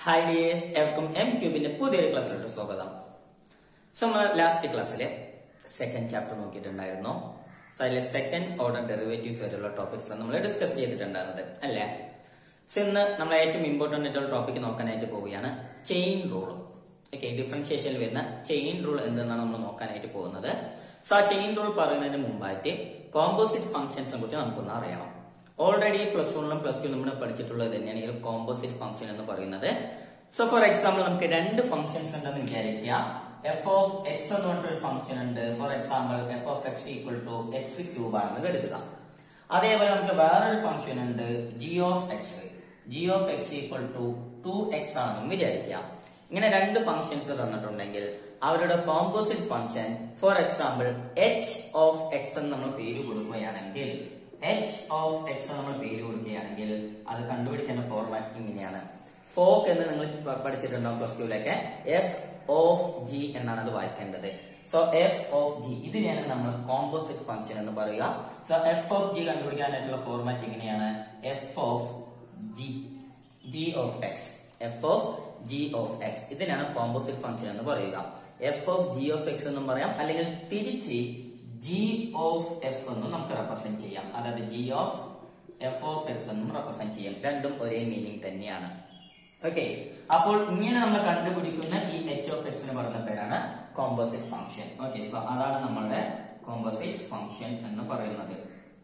hi dears എവർക്കും M ക്യൂബിന്റെ പുതിയൊരു ക്ലാസ്സിലോട്ട് സ്വാഗതം സോ നമ്മൾ ലാസ്റ്റ് ക്ലാസ്സിലെ സെക്കൻഡ് ചാപ്റ്റർ നോക്കിയിട്ടുണ്ടായിരുന്നു സോ അതിലെ സെക്കൻഡ് ഓർഡർ ഡെറിവേറ്റീവ്സ് വരെയുള്ള ടോപ്പിക്സ് നമ്മൾ ഡിസ്കസ് ചെയ്തിട്ടുണ്ടായിരുന്നത് അല്ലേ സോ ഇന്ന് നമ്മൾ ഏറ്റവും ഇമ്പോർട്ടന്റ് ആയിട്ടുള്ള ടോപ്പിക് നോക്കാനായിട്ട് പോവുകയാണ് ചെയിൻ റൂൾ ഓക്കെ ഡിഫറൻഷിയേഷനിൽ വരുന്ന ചെയിൻ റൂൾ എന്തെന്നാണ് നമ്മൾ നോക്കാനായിട്ട് പോകുന്നത് സോ ആ ചെയിൻ റൂൾ പറയുന്നതിന് മുമ്പായിട്ട് കോമ്പോസിറ്റ് ഫംഗ്ഷൻസിനെ കുറിച്ച് നമുക്കൊന്ന് അറിയണം ഓൾറെഡി പ്ലസ് വണ്ണിലും പ്ലസ് ടു നമ്മൾ പഠിച്ചിട്ടുള്ളത് തന്നെയാണ് ഈ കോമ്പോസിറ്റ് ഫംഗ്ഷൻ എന്ന് പറയുന്നത് സോ ഫോർ എക്സാമ്പിൾ നമുക്ക് രണ്ട് ഫംഗ്ഷൻസ് ഉണ്ടെന്ന് വിചാരിക്കുക എഫ് ഓഫ് എക്സ് എന്ന് പറഞ്ഞൊരു ഫംഗ്ഷൻ ഉണ്ട് for example F of X equal to X cube ആണെന്ന് കരുതുക അതേപോലെ നമുക്ക് വേറൊരു ഫംഗ്ഷൻ ഉണ്ട് G of X G of X equal to two X ആണെന്നും വിചാരിക്കുക ഇങ്ങനെ രണ്ട് ഫംഗ്ഷൻസ് തന്നിട്ടുണ്ടെങ്കിൽ അവരുടെ composite function for example H of X എന്ന് നമ്മൾ പേര് കൊടുക്കുകയാണെങ്കിൽ എച്ച് ഓഫ് എക്സ് നമ്മൾ പേര് കൊടുക്കുകയാണെങ്കിൽ അത് കണ്ടുപിടിക്കേണ്ട ഫോർമാറ്റ് ഇങ്ങനെയാണ് ഫോക്ക് എന്ന് നിങ്ങൾ പ- പഠിച്ചിട്ടുണ്ടാവും പ്ലസ് ടുവിലൊക്കെ എഫ് ഓഫ് ജി എന്നാണ് അത് വായിക്കേണ്ടത് സോ എഫ് ഓഫ് ജി ഇതിനെയാണ് നമ്മൾ കോമ്പോസിറ്റ് ഫംഗ്ഷൻ എന്ന് പറയുക സോ എഫ് ഓഫ് ജി കണ്ടുപിടിക്കാനായിട്ടുള്ള ഫോർമാറ്റ് ഇങ്ങനെയാണ് F of G G of X F of G of X ഇതിനാണ് കോമ്പോസിറ്റ് ഫംഗ്ഷൻ എന്ന് പറയുക F of G of X എന്നും പറയാം അല്ലെങ്കിൽ തിരിച്ച് ജി ഓഫ് എഫ് എന്നും നമുക്ക് റെപ്രസെന്റ് ചെയ്യാം അതായത് G of F of X എന്നും റെപ്രസെന്റ് ചെയ്യാം രണ്ടും ഒരേ മീനിങ് തന്നെയാണ് ഓക്കെ അപ്പോൾ ഇങ്ങനെ നമ്മൾ കണ്ടുപിടിക്കുന്ന ഈ എച്ച് ഓഫ് എക്സിന് പറയുന്ന പേരാണ് കോമ്പോസിറ്റ് ഫംഗ്ഷൻ ഓക്കെ സോ അതാണ് നമ്മളുടെ കോമ്പോസിറ്റ് ഫംഗ്ഷൻ എന്ന് പറയുന്നത്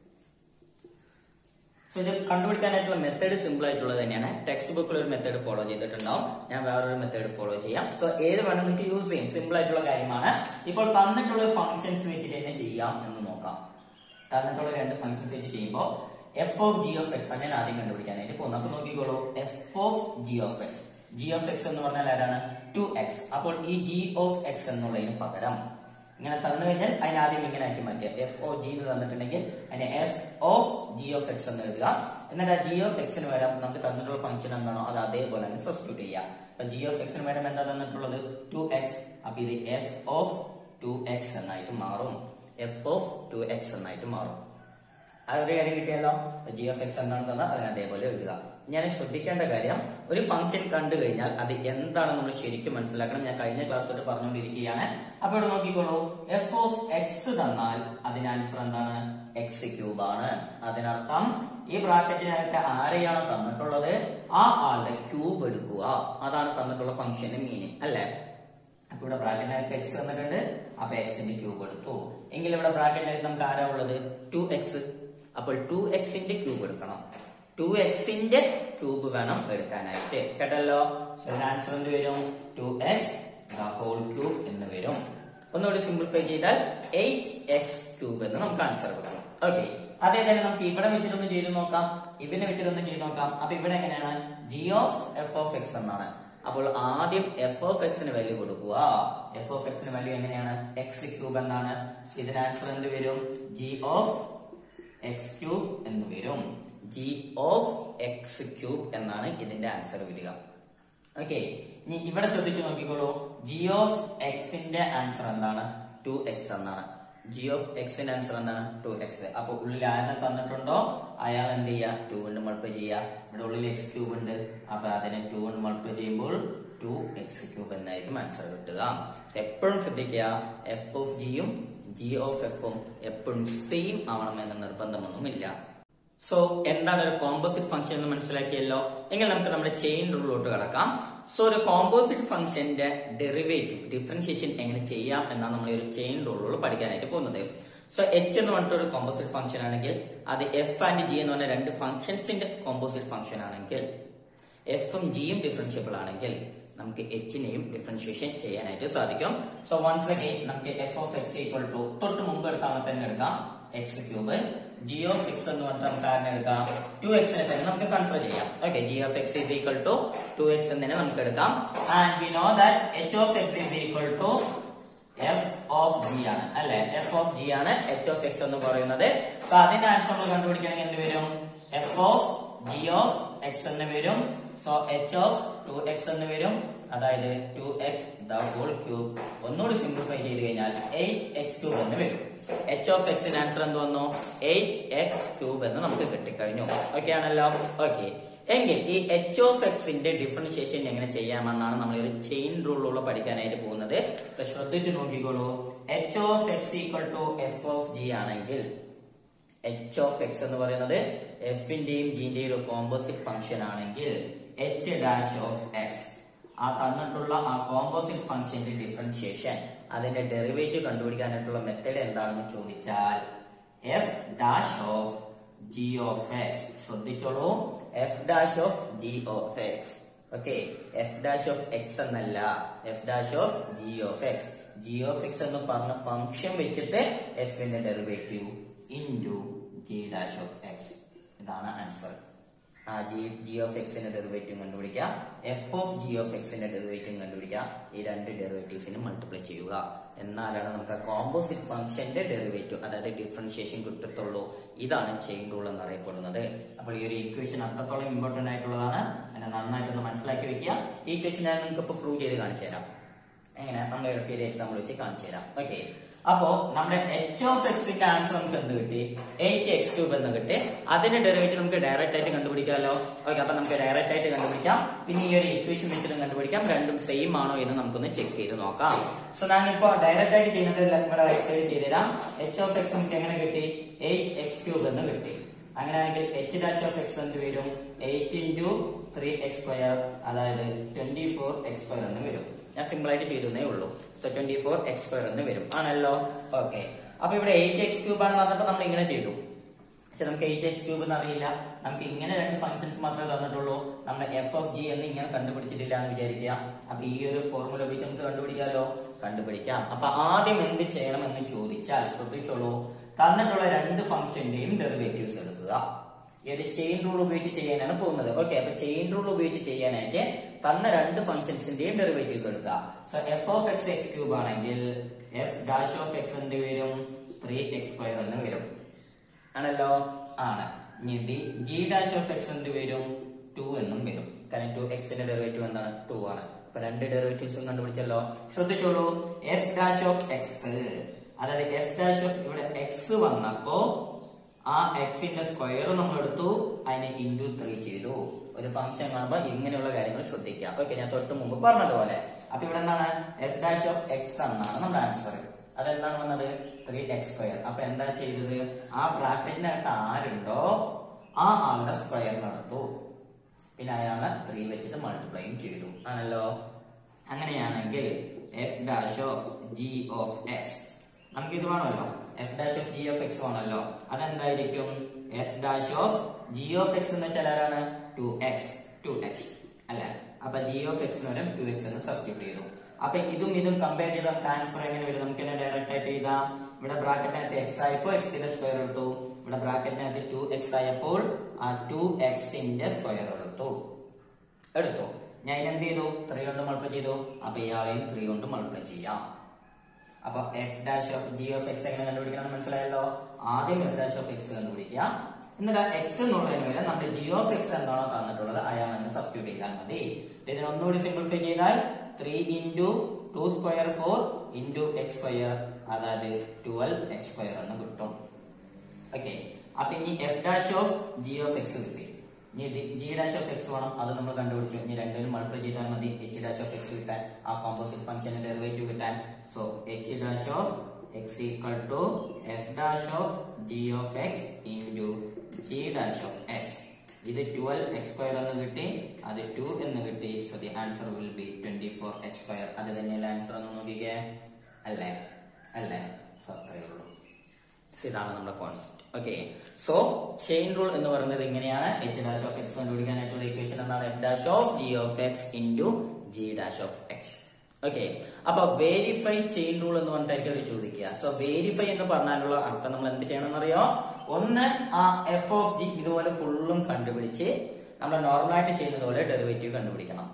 സോ ഇത് കണ്ടുപിടിക്കാനായിട്ടുള്ള മെത്തേഡ് സിമ്പിൾ ആയിട്ടുള്ളത് തന്നെയാണ് ടെക്സ്റ്റ് ബുക്കിൽ ഒരു മെത്തേഡ് ഫോളോ ചെയ്തിട്ടുണ്ടാവും ഞാൻ വേറൊരു മെത്തേഡ് ഫോളോ ചെയ്യാം സോ ഏത് വേണം നിങ്ങൾക്ക് യൂസ് ചെയ്യും സിമ്പിൾ ആയിട്ടുള്ള കാര്യമാണ് ഇപ്പോൾ തന്നിട്ടുള്ള ഫംഗ്ഷൻസ് വെച്ചിട്ട് തന്നെ ചെയ്യാം എന്ന് നോക്കാം തന്നിട്ടുള്ള രണ്ട് ഫംഗ്ഷൻസ് വെച്ച് ചെയ്യുമ്പോൾ F of G of X ഞാൻ ആദ്യം കണ്ടുപിടിക്കാനായിട്ട് പോകുന്നു അപ്പൊ നോക്കിക്കോളൂ F of G of X G of X എന്ന് പറഞ്ഞാൽ ആരാണ് ടു എക്സ് അപ്പോൾ ഈ ജി ഓഫ് എക്സ് എന്നുള്ളതിന് പകരം ഇങ്ങനെ തന്നു കഴിഞ്ഞാൽ അതിനെ ആദ്യം ഇങ്ങനെ ആക്കി മാറ്റുക എഫ് ഓ ജി എന്ന് തന്നിട്ടുണ്ടെങ്കിൽ അതിനെ F of G of X എന്ന് എഴുതുക എന്നിട്ട് ആ ജി ഓഫ് എക്സിന് പകരം നമുക്ക് തന്നിട്ടുള്ള ഫംഗ്ഷൻ എന്താണോ അത് അതേപോലെ തന്നെ സബ്സ്റ്റിറ്റ്യൂട്ട് ചെയ്യുക അപ്പൊ ജി ഓഫ് എക്സിന് പകരം എന്താ തന്നിട്ടുള്ളത് ടു എക്സ് അപ്പൊ ഇത് എഫ് ഓഫ് ടു എക്സ് എന്നായിട്ട് മാറും എഫ് ഓഫ് ടു എക്സ് എന്നായിട്ട് മാറും ആ ഒരു കാര്യം കിട്ടിയല്ലോ ജി എഫ് എക്സ് എന്നാണ് തന്നാൽ അതിന് അതേപോലെ എഴുതുക ഞാൻ ശ്രദ്ധിക്കേണ്ട കാര്യം ഒരു ഫംഗ്ഷൻ കണ്ടു കഴിഞ്ഞാൽ അത് എന്താണ് നമ്മൾ ശരിക്കും മനസ്സിലാക്കണം ഞാൻ കഴിഞ്ഞ ക്ലാസ്സിലോട്ട് പറഞ്ഞുകൊണ്ടിരിക്കുകയാണ് അപ്പൊ ഇവിടെ നോക്കിക്കോളൂ എഫ് ഓഫ് എക്സ് തന്നാൽ അതിന് ആൻസർ എന്താണ് എക്സ് ക്യൂബ് ആണ് അതിനർത്ഥം ഈ ബ്രാക്കറ്റിനകത്ത് ആരെയാണോ തന്നിട്ടുള്ളത് ആ ആളുടെ ക്യൂബ് എടുക്കുക അതാണ് തന്നിട്ടുള്ള ഫംഗ്ഷന്റെ മീനിങ് അല്ലേ അപ്പൊ ഇവിടെ ബ്രാക്കറ്റിനകത്ത് എക്സ് തന്നിട്ടുണ്ട് അപ്പൊ എക്സിന്റെ ക്യൂബ് എടുത്തു എങ്കിൽ ഇവിടെ ബ്രാക്കറ്റിനകത്ത് നമുക്ക് ആരാ ഉള്ളത് ടു എക്സ് അപ്പോൾ ടു എക്സിന്റെ ക്യൂബ് എടുക്കണം ടു എക്സിന്റെ ക്യൂബ് വേണം എടുക്കാനായിട്ട് കേട്ടല്ലോ ആൻസർ എന്ത് വരും two X the whole cube എന്ന് വരും ഒന്നുകൂടി സിംപ്ലിഫൈ ചെയ്താൽ എയ്റ്റ് എക്സ് ക്യൂബ് എന്ന് നമുക്ക് ആൻസർ കിട്ടും ഓക്കെ അതേ തന്നെ നമുക്ക് ഇവിടെ വെച്ചിട്ടൊന്ന് ചെയ്ത് നോക്കാം ഇവിടെ വെച്ചിട്ടൊന്ന് ചെയ്ത് നോക്കാം അപ്പൊ ഇവിടെ എങ്ങനെയാണ് G of F of X എന്നാണ് അപ്പോൾ ആദ്യം എഫ് ഓഫ് എക്സിന് വാല്യൂ കൊടുക്കുക എഫ് ഓഫ് എക്സിന് വാല്യൂ എങ്ങനെയാണ് എക്സ് ക്യൂബ് എന്നാണ് ഇതിന് ആൻസർ എന്ത് വരും ജി ഓഫ് എക്സ് ക്യൂബ് എന്ന് വരും ജി ഓഫ് എക്സ് ക്യൂബ് എന്നാണ് ഇതിന്റെ ആൻസർ വരിക ഓക്കെ ഇനി ഇവിടെ ശ്രദ്ധിച്ചു നോക്കിക്കോളൂ ജി ഓഫ് എക്സിന്റെ ആൻസർ എന്താണ് ടു എക്സ് എന്നാണ് ജി ഓഫ് എക്സിന്റെ ആൻസർ എന്താണ് ടു എക്സ് അപ്പൊ ഉള്ളിൽ ആരെ തന്നിട്ടുണ്ടോ അയാൾ എന്ത് ചെയ്യുക ടു കൊണ്ട് മൾട്ടിപ്ലൈ ചെയ്യുക ഇവിടെ ഉള്ളിൽ എക്സ് ക്യൂബ് ഉണ്ട് അപ്പൊ അതിനെ ടു കൊണ്ട് മൾട്ടിപ്ലൈ ചെയ്യുമ്പോൾ ടു എക്സ് ക്യൂബ് എന്നായിരിക്കും ആൻസർ കിട്ടുക എപ്പോഴും ശ്രദ്ധിക്കുക എഫ് ഓഫ് ജിയും ജി ഓഫ് എഫും എപ്പോഴും സെയിം ആവണമെന്ന് നിർബന്ധമൊന്നുമില്ല സോ എന്താണ് ഒരു കോമ്പോസിറ്റ് ഫംഗ്ഷൻ എന്ന് മനസ്സിലാക്കിയല്ലോ എങ്കിൽ നമുക്ക് നമ്മുടെ ചെയിൻ റൂളിലോട്ട് കടക്കാം സോ ഒരു കോമ്പോസിറ്റ് ഫംഗ്ഷന്റെ ഡെറിവേറ്റീവ് ഡിഫറൻഷിയേഷൻ എങ്ങനെ ചെയ്യാം എന്നാണ് നമ്മൾ ഈ ഒരു ചെയിൻ റൂളിലൂടെ പഠിക്കാനായിട്ട് പോകുന്നത് സോ എച്ച് എന്ന് പറഞ്ഞിട്ട് ഒരു കോമ്പോസിറ്റ് ഫംഗ്ഷൻ ആണെങ്കിൽ അത് എഫ് ആൻഡ് ജി എന്ന് പറഞ്ഞ രണ്ട് ഫംഗ്ഷൻസിന്റെ കോമ്പോസിറ്റ് ഫംഗ്ഷൻ ആണെങ്കിൽ എഫും ജിയും ഡിഫറൻഷ്യബിൾ ആണെങ്കിൽ നമുക്ക് എച്ചിനെയും ഡിഫറൻഷിയേഷൻ ചെയ്യാനായിട്ട് സാധിക്കും സോ വൺസ് അഗൈൻ നമുക്ക് F of X equal to തൊട്ട് മുമ്പ് എടുത്താണ് തന്നെ എടുക്കാം X cube G of X എന്ന് പറഞ്ഞിട്ട് നമുക്ക് ആരിനെ എടുക്കാം ടു എക്സിനെ തന്നെ നമുക്ക് കൺസിഡർ ചെയ്യാം okay G of X is equal to two X എന്ന് തന്നെ നമുക്ക് എടുക്കാം and we know that H of X is equal to F of G ആണ് അല്ലെ എഫ് ഓഫ് ജി ആണ് എച്ച് ഓഫ് എക്സ് എന്ന് പറയുന്നത് സോ അതിന്റെ ആൻസർ നമ്മൾ കണ്ടുപിടിക്കണമെങ്കിൽ എന്ത് വരും F of G of X എന്ന് വരും so H of two X എന്ന് വരും അതായത് two X the whole cube ഒന്നുകൂടി സിംപ്ലിഫൈ ചെയ്ത് കഴിഞ്ഞാൽ എയ്റ്റ് എക്സ് ക്യൂബ് എന്ന് വരും എച്ച് ഓഫ് എക്സിന്റെ ആൻസർ എന്ത് വന്നു എയ്റ്റ് എക്സ് ക്യൂബ് എന്ന് നമുക്ക് കിട്ടിക്കഴിഞ്ഞു ഓക്കെ ആണല്ലോ ഓക്കെ എങ്കിൽ ഈ എച്ച് ഓഫ് എക്സിന്റെ ഡിഫറൻഷിയേഷൻ എങ്ങനെ ചെയ്യാമെന്നാണ് നമ്മൾ ഒരു ചെയിൻ റൂളിലുള്ള പഠിക്കാനായിട്ട് പോകുന്നത് അപ്പൊ ശ്രദ്ധിച്ചു നോക്കിക്കോളൂ H of X equal to F of G ആണെങ്കിൽ എച്ച് ഓഫ് എക്സ് എന്ന് പറയുന്നത് എഫിന്റെയും ജിന്റെയും ഒരു കോമ്പോസിറ്റ് ഫംഗ്ഷൻ ആണെങ്കിൽ എച്ച് ഡാഷ് ഓഫ് എക്സ് ആ തന്നിട്ടുള്ള ആ കോമ്പോസിറ്റ് ഫംഗ്ഷന്റെ ഡിഫറൻഷിയേഷൻ അതിന്റെ ഡെറിവേറ്റീവ് കണ്ടുപിടിക്കാനായിട്ടുള്ള മെത്തേഡ് എന്താണെന്ന് ചോദിച്ചാൽ F dash of G of X ശ്രദ്ധിച്ചോളൂ F dash of G of X okay F dash of X എന്നല്ല F dash of G of X G of X എന്ന് പറഞ്ഞ ഫംഗ്ഷൻ വെച്ചിട്ട് എഫിന്റെ derivative into G dash of X ഇതാണ് answer ആ G G of എക്സിന്റെ derivative കണ്ടുപിടിക്കുക F of G of എക്സിന്റെ ഡെറിവേറ്റീവ് കണ്ടുപിടിക്കുക ഈ രണ്ട് ഡെറിവേറ്റീവ്സിനെ മൾട്ടിപ്ലൈ ചെയ്യുക എന്നാലാണ് നമുക്ക് ആ കോമ്പോസിറ്റ് ഫംഗ്ഷന്റെ ഡെറിവേറ്റീവ് അതായത് ഡിഫറൻഷിയേഷൻ കിട്ടത്തുള്ളൂ ഇതാണ് ചെയിൻ റൂൾ എന്നറിയപ്പെടുന്നത് അപ്പോൾ ഈ ഒരു ഇക്വേഷൻ അത്രത്തോളം ഇമ്പോർട്ടന്റ് ആയിട്ടുള്ളതാണ് എന്നെ നന്നായിട്ടൊന്ന് മനസ്സിലാക്കി വെക്കുക ഈ ഇക്വേഷൻ ഞാൻ നിങ്ങൾക്ക് ഇപ്പോൾ പ്രൂവ് ചെയ്ത് കാണിച്ചു തരാം എങ്ങനെ നമ്മൾ എളുപ്പം ഒരു എക്സാമ്പിൾ വെച്ച് കാണിച്ചു തരാം ഓക്കെ അപ്പോ നമ്മുടെ എച്ച് ഓഫ് എക്സിന്റെ ആൻസർ നമുക്ക് എന്ത് കിട്ടി എയ്റ്റ് എക്സ് ക്യൂബ് എന്ന് കിട്ടി അതിന്റെ ഡെറിവേറ്റീവ് നമുക്ക് ഡയറക്റ്റ് ആയിട്ട് കണ്ടുപിടിക്കാമല്ലോ ഓക്കെ അപ്പൊ നമുക്ക് ഡയറക്റ്റ് ആയിട്ട് കണ്ടുപിടിക്കാം പിന്നെ ഈ ഒരു ഇക്വേഷൻ വെച്ചിട്ട് കണ്ടുപിടിക്കാം രണ്ടും സെയിം ആണോ എന്ന് നമുക്കൊന്ന് ചെക്ക് ചെയ്ത് നോക്കാം സോ ഞാനിപ്പോ ഡയറക്റ്റ് ആയിട്ട് ചെയ്യുന്നത് ഇവിടെ റൈറ്റ് സൈഡ് ചെയ്തുതരാം എച്ച് ഓഫ് എക്സ് നമുക്ക് എങ്ങനെ കിട്ടി എയ്റ്റ് എക്സ് ക്യൂബ് എന്ന് കിട്ടി അങ്ങനെയാണെങ്കിൽ എച്ച് ഡാഷ് ഓഫ് എക്സ് എന്ത് വരും eight into three X square അതായത് ട്വന്റി ഫോർ എക്സ് സ്ക്വയർ എന്ന് വരും ഞാൻ സിമ്പിൾ ആയിട്ട് ചെയ്തേ ഉള്ളൂ so twenty four X square എന്ന് വരും ആണല്ലോ ഓക്കെ അപ്പൊ ഇവിടെ എയ്റ്റ് എക്സ് ക്യൂബ് ആണെന്ന് പറഞ്ഞപ്പോ നമ്മൾ ഇങ്ങനെ ചെയ്തു പക്ഷെ നമുക്ക് എയ്റ്റ് എക്സ് ക്യൂബ് എന്ന് അറിയില്ല നമുക്ക് ഇങ്ങനെ രണ്ട് ഫംഗ്ഷൻസ് മാത്രമേ തന്നിട്ടുള്ളൂ നമ്മൾ എഫ് ഓഫ് ജി എന്ന് ഇങ്ങനെ കണ്ടുപിടിച്ചിട്ടില്ല എന്ന് വിചാരിക്കുക അപ്പൊ ഈ ഒരു ഫോർമുല ഉപയോഗിച്ച് നമുക്ക് കണ്ടുപിടിക്കാമല്ലോ കണ്ടുപിടിക്കാം അപ്പൊ ആദ്യം എന്ത് ചെയ്യണം എന്ന് ചോദിച്ചാൽ ശ്രദ്ധിച്ചോളൂ തന്നിട്ടുള്ള രണ്ട് ഫംഗ്ഷന്റെയും ഡെറിവേറ്റീവ്സ് എടുക്കുക ഈ ഒരു ചെയിൻ റൂൾ ഉപയോഗിച്ച് ചെയ്യാനാണ് പോകുന്നത് ഓക്കെ അപ്പൊ ചെയിൻ റൂൾ ഉപയോഗിച്ച് ചെയ്യാനായിട്ട് തന്ന രണ്ട് ഫംഗ്ഷൻസിന്റെയും ഡെറിവേറ്റീവ്സ് എടുക്കുക so F of X X cube ആണെങ്കിൽ എഫ് ഡാഷ് ഓഫ് എക്സ് എന്ത് വരും ത്രീ എക്സ് സ്ക്വയർ എന്ന് വരും ആണല്ലോ ആണ് ഇനി D G dash of X എന്ത് വരും ടു എന്നും വരും കാരണം ടു എക്സിന്റെ ഡെറിവേറ്റീവ് എന്താണ് ടു ആണ് അപ്പൊ രണ്ട് ഡെറിവേറ്റീവ്സും കണ്ടുപിടിച്ചല്ലോ ശ്രദ്ധിച്ചോളൂ എഫ് ഡാഷ് ഓഫ് എക്സ് അതായത് എഫ് ഡാഷ് ഓഫ് ഇവിടെ എക്സ് വന്നപ്പോ ആ എക്സിന്റെ സ്ക്വയർ നമ്മൾ എടുത്തു അതിനെ ഇൻറ്റു ത്രീ ചെയ്തു ഒരു ഫംഗ്ഷൻ കാണുമ്പോൾ ഇങ്ങനെയുള്ള കാര്യങ്ങൾ ശ്രദ്ധിക്കുക ഓക്കെ ഞാൻ തൊട്ട് മുമ്പ് പറഞ്ഞതുപോലെ അപ്പൊ ഇവിടെ എന്താണ് എഫ് ഡാഷ് ഓഫ് എക്സ് എന്നാണ് നമ്മുടെ ആൻസർ അതെന്താണ് വന്നത് ത്രീ എക്സ് സ്ക്വയർ അപ്പൊ എന്താ ചെയ്തത് ആ ബ്രാക്കറ്റിനകത്ത് ആരുണ്ടോ ആ ആളുടെ സ്ക്വയർ നടത്തു പിന്നെ അയാളെ ത്രീ വെച്ചിട്ട് മൾട്ടിപ്ലൈയും ചെയ്തു ആണല്ലോ അങ്ങനെയാണെങ്കിൽ F dash of G of X നമുക്ക് ഇത് വേണമല്ലോ F dash of G of X വേണമല്ലോ അതെന്തായിരിക്കും F dash of G of X എന്ന് വെച്ചാൽ ആരാണ് ടു എക്സ് ടു എക്സ് അല്ലെ അപ്പൊ ജി ഓഫ് എക്സ് വരും ടു എക്സ് എന്ന് സബ്സ്റ്റിറ്റ്യൂട്ട് ചെയ്തു അപ്പൊ ഇതും ഇതും കമ്പയർ ചെയ്ത ട്രാൻസ്ഫർ എങ്ങനെ വരും നമുക്ക് തന്നെ ഡയറക്റ്റ് ആയിട്ട് എഴുതാം ഇവിടെ ബ്രാക്കറ്റിനകത്ത് എക്സ് ആയപ്പോൾ എക്സിന്റെ സ്ക്വയർ എടുത്തു ഇവിടെ ബ്രാക്കറ്റിനകത്ത് ടു എക്സ് ആയപ്പോൾ ആ ടു എക്സിന്റെ സ്ക്വയർ എടുത്തു എടുത്തു ഞാൻ ഇതിനെന്ത് ചെയ്തു ത്രീ കൊണ്ട് മൾട്ടിപ്ലൈ ചെയ്തു അപ്പൊ ഇയാളെയും ത്രീ കൊണ്ട് മൾട്ടിപ്ലൈ ചെയ്യാം അപ്പൊ F dash of G of X എങ്ങനെ കണ്ടുപിടിക്കണം മനസ്സിലായല്ലോ ആദ്യം എഫ് ഡാഷ് ഓഫ് എക്സ് കണ്ടുപിടിക്കുക എന്നിട്ട് എക്സ് എന്നുള്ളതിന് വരെ നമ്മുടെ ജി ഓഫ് എക്സ് എന്താണോ തന്നിട്ടുള്ളത് അയാളെന്ന് സബ്സ്റ്റിറ്റ്യൂട്ട് ചെയ്താൽ മതി ഇതിന് ഒന്നുകൂടി സിംപ്ലിഫൈ ചെയ്താൽ three into two square four into X square അതായത് ട്വൽവ് എക്സ് സ്ക്വയർ എന്ന് കിട്ടും ഓക്കെ അപ്പൊ ഇനി F dash of G of X കിട്ടി ഇനി ജി ഡാഷ് ഓഫ് എക്സ് വേണം അത് നമ്മൾ കണ്ടുപിടിച്ചു ഇനി രണ്ടിനും മൾട്ടിപ്ലൈ ചെയ്താൽ മതി എച്ച് ഡാഷ് ഓഫ് എക്സ് കിട്ടാൻ ആ കോമ്പോസിറ്റ് ഫംഗ്ഷന്റെ ഡെറിവേറ്റീവ് കിട്ടാൻ so H dash of X equal to F dash of G of X into G dash of X ഇത് ട്വൽവ് എക്സ് സ്ക്വയർ എന്ന് കിട്ടി അത് ടു എന്ന് കിട്ടി so the answer will be twenty four X square അത് തന്നെയല്ല answer ഒന്ന് നോക്കിക്കേ അല്ലേ അല്ലേ സോ അത്രയേ ഉള്ളൂ So, ഇതാണ് നമ്മുടെ concept okay so chain rule എന്ന് പറയുന്നത് ഇങ്ങനെയാണ് എച്ച് ഡാഷ് ഓഫ് എക്സ് കണ്ടുപിടിക്കാനായിട്ടുള്ള ഇക്വേഷൻ എന്താണ് F dash of G of X into G dash of X okay അപ്പൊ വേരിഫൈ ചെയിൻ റൂൾ എന്ന് പറഞ്ഞിട്ടായിരിക്കും അവർ ചോദിക്കുക സോ വേരിഫൈ എന്ന് പറഞ്ഞാലുള്ള അർത്ഥം നമ്മൾ എന്ത് ചെയ്യണം എന്നറിയോ ഒന്ന് ആ എഫ് ഓഫ് ജി ഇതുപോലെ ഫുള്ളും കണ്ടുപിടിച്ച് നമ്മൾ നോർമലായിട്ട് ചെയ്യുന്നത് പോലെ ഡെറിവേറ്റീവ് കണ്ടുപിടിക്കണം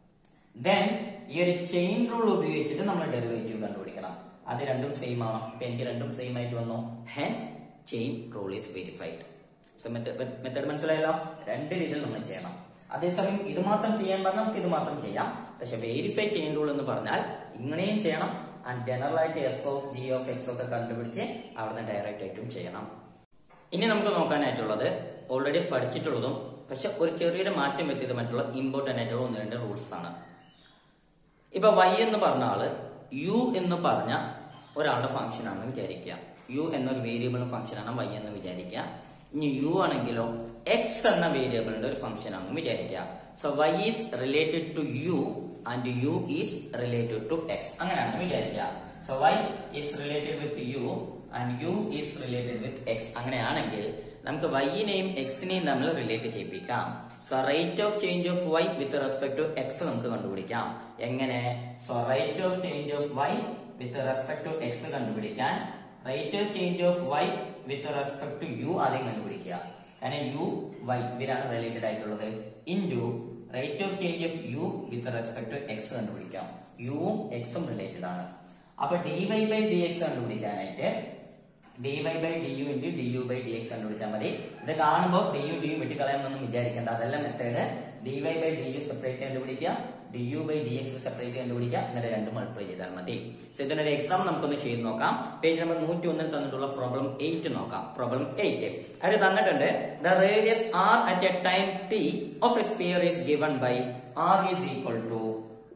ദെൻ ഈ ഒരു ചെയിൻ റൂൾ ഉപയോഗിച്ചിട്ട് നമ്മൾ ഡെറിവേറ്റീവ് കണ്ടുപിടിക്കണം അത് രണ്ടും സെയിം ആണോ ഇപ്പൊ എനിക്ക് രണ്ടും സെയിം ആയിട്ട് വന്നു hence chain rule is verified so method മനസ്സിലായല്ലോ രണ്ട് രീതിയിൽ നമ്മൾ ചെയ്യണം അതേസമയം ഇത് മാത്രം ചെയ്യാൻ പറഞ്ഞാൽ നമുക്ക് ഇത് മാത്രം ചെയ്യാം പക്ഷെ വെരിഫൈ ചെയിൻ റൂൾ എന്ന് പറഞ്ഞാൽ ഇങ്ങനെയും ചെയ്യണം ആൻഡ് ജനറൽ ആയിട്ട് F of G of X ഒക്കെ കണ്ടുപിടിച്ച് അവിടുന്ന് ഡയറക്റ്റ് ആയിട്ടും ചെയ്യണം ഇനി നമുക്ക് നോക്കാനായിട്ടുള്ളത് ഓൾറെഡി പഠിച്ചിട്ടുള്ളതും പക്ഷെ ഒരു ചെറിയൊരു മാറ്റം വരുത്തിയത് മറ്റുള്ള ഇമ്പോർട്ടന്റ് ആയിട്ടുള്ള ഒന്ന് രണ്ട് റൂൾസ് ആണ് ഇപ്പൊ വൈ എന്ന് പറഞ്ഞ ആള് യു എന്ന് പറഞ്ഞ ഒരാളുടെ ഫംഗ്ഷൻ ആണെന്ന് വിചാരിക്കുക യു എന്നൊരു വേരിയബിൾ ഫംഗ്ഷൻ ആണ് വൈ എന്ന് വിചാരിക്കുക ഇനി യു ആണെങ്കിലോ എക്സ് എന്ന വേരിയബിളിന്റെ ഒരു ഫംഗ്ഷൻ ആണെന്ന് വിചാരിക്കുക so Y is related to U and U is related to X അങ്ങനെയാണ് വിചാരിക്കുക so Y is related with U and U is related with X അങ്ങനെയാണെങ്കിൽ നമുക്ക് വൈനെയും എക്സിനെയും തമ്മിൽ റിലേറ്റ് ചെയ്യിപ്പിക്കാം so rate of change of Y with respect to X നമുക്ക് കണ്ടുപിടിക്കാം എങ്ങനെ so rate of change of Y with respect to X കണ്ടുപിടിക്കാൻ rate of change of Y with respect to U ആദ്യം കണ്ടുപിടിക്കുക കാരണം യു വൈ ഇവരാണ് related ആയിട്ടുള്ളത് into rate of change of U with respect to X കണ്ടുപിടിക്കാം യുവും എക്സും related ആണ് അപ്പൊ D Y by D X കണ്ടുപിടിക്കാനായിട്ട് D Y by D U into D U by D X കണ്ടുപിടിച്ചാൽ മതി ഇത് കാണുമ്പോൾ ഡി യു ഡി യു വെട്ടിക്കളയാമെന്നൊന്നും വിചാരിക്കേണ്ട അതല്ല method D Y by D U separate കണ്ടുപിടിക്കുക D U by D X separate കണ്ടുപിടിക്കുക എന്നിട്ട് രണ്ട് മൾട്ടിപ്ലൈ ചെയ്താൽ മതി സോ ഇതിനൊരു എക്സാം നമുക്കൊന്ന് ചെയ്ത് നോക്കാം പേജ് നമ്പർ നൂറ്റി ഒന്നിൽ തന്നിട്ടുള്ള പ്രോബ്ലം എയ്റ്റ് നോക്കാം പ്രോബ്ലം എയ്റ്റ് അത് തന്നിട്ടുണ്ട് the radius R at a time T of a sphere is given by R is equal to